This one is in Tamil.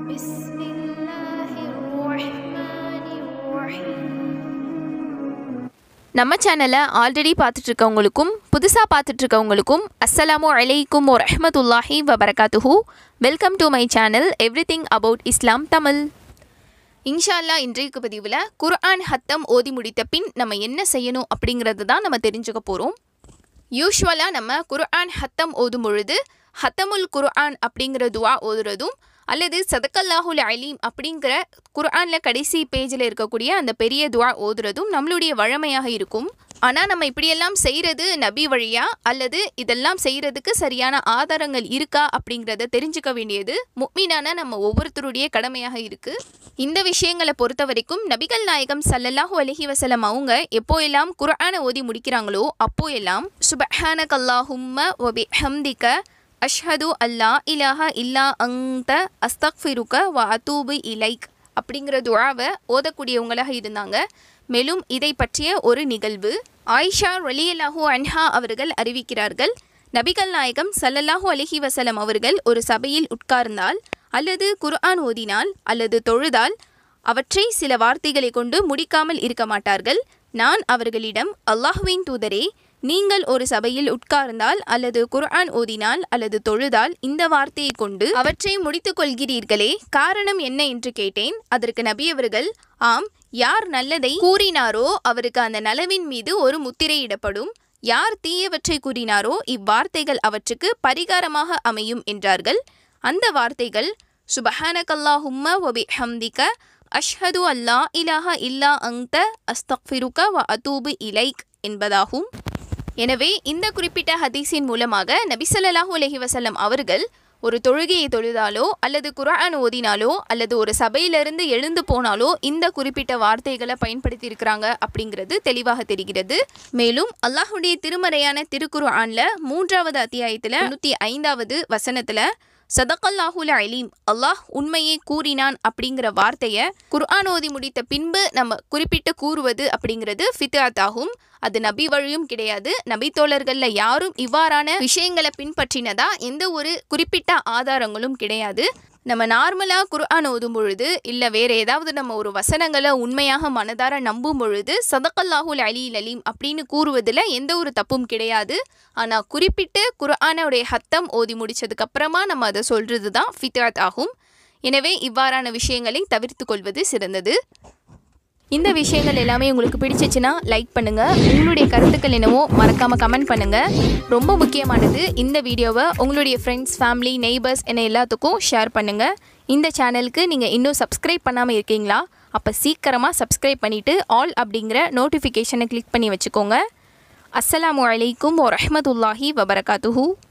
بسم الله الرحمن الرحيم நம்ம சேனலை ஆல்ரெடி பார்த்துட்டு இருக்கவங்களுக்கும் புதுசாக பார்த்துட்டு இருக்கவங்களுக்கும் அஸ்ஸலாமு அலைக்கும் ஒ ரஹ்மத்துல்லாஹி வபரகாத்துஹு welcome to my channel everything about Islam Tamil இன்ஷா அல்லாஹ் இன்றைக்கு பதிவில் குர்ஆன் ஹத்தம் ஓதி முடித்த பின் நம்ம என்ன செய்யணும் அப்படிங்கிறது தான் நம்ம தெரிஞ்சுக்க போகிறோம் யூஸ்வலாக நம்ம குர்ஆன் ஹத்தம் ஓதும் பொழுது ஹத்தமுல் குர்ஆன் அப்படிங்கிற துவா ஓதுறதும் அல்லது சதக்கல்லாஹுல் அலீம் அப்படிங்கிற குர்ஆனில் கடைசி பேஜில் இருக்கக்கூடிய அந்த பெரிய துவா ஓதுறதும் நம்மளுடைய வழமையாக இருக்கும் ஆனால் நம்ம இப்படியெல்லாம் செய்கிறது நபி வழியா அல்லது இதெல்லாம் செய்கிறதுக்கு சரியான ஆதாரங்கள் இருக்கா அப்படிங்கிறத தெரிஞ்சுக்க வேண்டியது முக்மீனான நம்ம ஒவ்வொருத்தருடைய கடமையாக இருக்குது இந்த விஷயங்களை பொறுத்த வரைக்கும் நபிகள் நாயகம் சல்லல்லாஹு அலைஹி வஸல்லம் அவங்க எப்போ எல்லாம் குர்ஆனை ஓதி முடிக்கிறாங்களோ அப்போ எல்லாம் சுபஹானக் அல்லாஹும்ம வபி ஹம்திக அஷ்ஹது அல்லா இலாஹ இல்லா அங்த அஸ்தக்ஃபிருக்க வ அதூபு இலைக் அப்படிங்கிற துவாவை ஓதக்கூடியவங்களாக இருந்தாங்க மேலும் இதை பற்றிய ஒரு நிகழ்வு ஆயிஷா ரலியல்லாஹு அன்ஹா அவர்கள் அறிவிக்கிறார்கள் நபிகள் நாயகம் சல்லல்லாஹு அலைஹி வஸல்லம் அவர்கள் ஒரு சபையில் உட்கார்ந்தால் அல்லது குர்ஆன் ஓதினால் அல்லது தொழுதால் அவற்றை சில வார்த்தைகளை கொண்டு முடிக்காமல் இருக்க மாட்டார்கள் நான் அவர்களிடம் அல்லாஹுவின் தூதரே நீங்கள் ஒரு சபையில் உட்கார்ந்தால் அல்லது குர்ஆன் ஓதினால் அல்லது தொழுதால் இந்த வார்த்தையை கொண்டு அவற்றை முடித்துக் கொள்கிறீர்களே காரணம் என்ன என்று கேட்டேன் அதற்கு நபி அவர்கள் ஆம் யார் நல்லதை கூறினாரோ அவருக்கு அந்த நலவின் மீது ஒரு முத்திரையிடப்படும் யார் தீயவற்றை கூறினாரோ இவ்வார்த்தைகள் அவற்றுக்கு பரிகாரமாக அமையும் என்றார்கள் அந்த வார்த்தைகள் சுபஹானகல்லாஹும்ம வபி ஹம்திக அஷ்ஹது அல்லா இலாஹ இல்லா அங்த அஸ்தக்ஃபிருக்க வ அதூபு இலைக் என்பதாகும் எனவே இந்த குறிப்பிட்ட ஹதீஸின் மூலமாக நபிசல்லாஹூ அலஹி வசல்லம் அவர்கள் ஒரு தொழுகையை தொழுதாலோ அல்லது குர்ஆன் ஓதினாலோ அல்லது ஒரு சபையிலிருந்து எழுந்து போனாலோ இந்த குறிப்பிட்ட வார்த்தைகளை பயன்படுத்தியிருக்கிறாங்க அப்படிங்கிறது தெளிவாக தெரிகிறது மேலும் அல்லாஹுடைய திருமறையான திருக்குர்ஆனில் மூன்றாவது அத்தியாயத்தில் நூற்றி ஐந்தாவது வசனத்தில் சதக்கல்லாஹுல அலீம் அல்லாஹ் உண்மையை கூறினான் அப்படிங்கிற வார்த்தையை குர்ஆன் ஓதி முடித்த பின்பு நம்ம குறிப்பிட்டு கூறுவது அப்படிங்கிறது ஃபித்ராத் ஆகும் அது நபி வழியும் கிடையாது நபி தோழர்களில் யாரும் இவ்வாறான விஷயங்களை பின்பற்றினதா எந்த ஒரு குறிப்பிட்ட ஆதாரங்களும் கிடையாது நம்ம நார்மலாக குர்ஆன் ஓதும் பொழுது இல்லை வேறு ஏதாவது நம்ம ஒரு வசனங்களை உண்மையாக மனதார நம்பும் பொழுது சதக்கல்லாஹுல் அலி அலீம் அப்படின்னு கூறுவதில் எந்த ஒரு தப்பும் கிடையாது ஆனால் குறிப்பிட்டு குர்ஆனுடைய ஹத்தம் ஓதி முடிச்சதுக்கு அப்புறமா நம்ம அதை சொல்கிறது தான் ஃபித்ராத் ஆகும் எனவே இவ்வாறான விஷயங்களை தவிர்த்து கொள்வது சிறந்தது இந்த விஷயங்கள் எல்லாமே உங்களுக்கு பிடிச்சிச்சுன்னா லைக் பண்ணுங்கள் உங்களுடைய கருத்துக்கள் என்னவோ மறக்காமல் கமெண்ட் பண்ணுங்கள் ரொம்ப முக்கியமானது இந்த வீடியோவை உங்களுடைய ஃப்ரெண்ட்ஸ் ஃபேமிலி நெய்பர்ஸ் என எல்லாத்துக்கும் ஷேர் பண்ணுங்கள் இந்த சேனலுக்கு நீங்கள் இன்னும் சப்ஸ்கிரைப் பண்ணாமல் இருக்கீங்களா அப்போ சீக்கிரமாக சப்ஸ்கிரைப் பண்ணிவிட்டு ஆல் அப்படிங்கிற நோட்டிஃபிகேஷனை கிளிக் பண்ணி வச்சுக்கோங்க அஸ்ஸலாமு அலைக்கும் வரஹ்மத்துல்லாஹி வபரகாத்துஹூ